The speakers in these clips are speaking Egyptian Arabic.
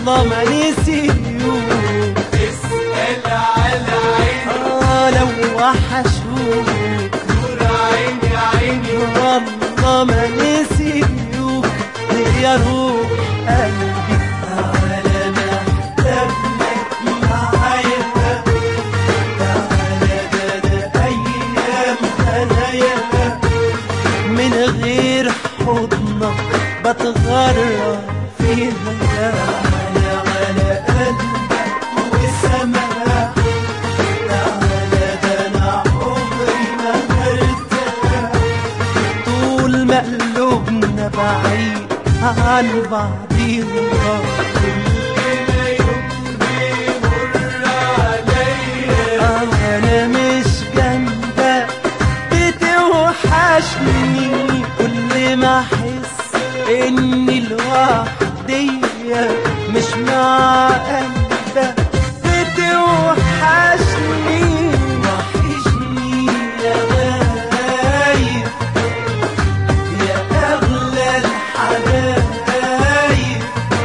والله ما نسيوك اسأل على عيني آه لو وحشوك نور عيني عيني والله ما نسيوك يا روح قلبي تعالى محتاج لك معايا تعالى ده ده أيام هنايا من غير حضنك بتغرب فيها تعالى على قلبك والسماء تعالى ده أنا عمري ما مرتاح طول ما قلوبنا بعيد عن بعضينا كل يوم بيمر عليا أنا مش جنبك بتوحشني كل ما أحس إني لوحدية مش مع قلبك بتوحشني وحشني يا غايب يا أغلى الحبايب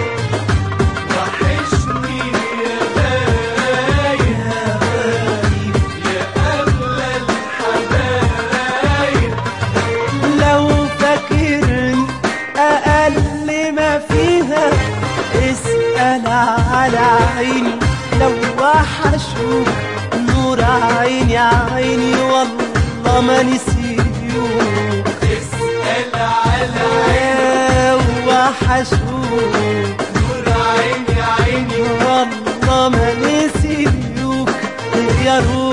وحشني يا غايب يا غايب يا أغلى الحبايب لو فاكرني أقل ما فيها اسأل على عيني لو وحشوك نور عيني عيني والله ما نسيوك اسأل على عيني لو وحشوك نور عيني عيني والله ما نسيوك يا روح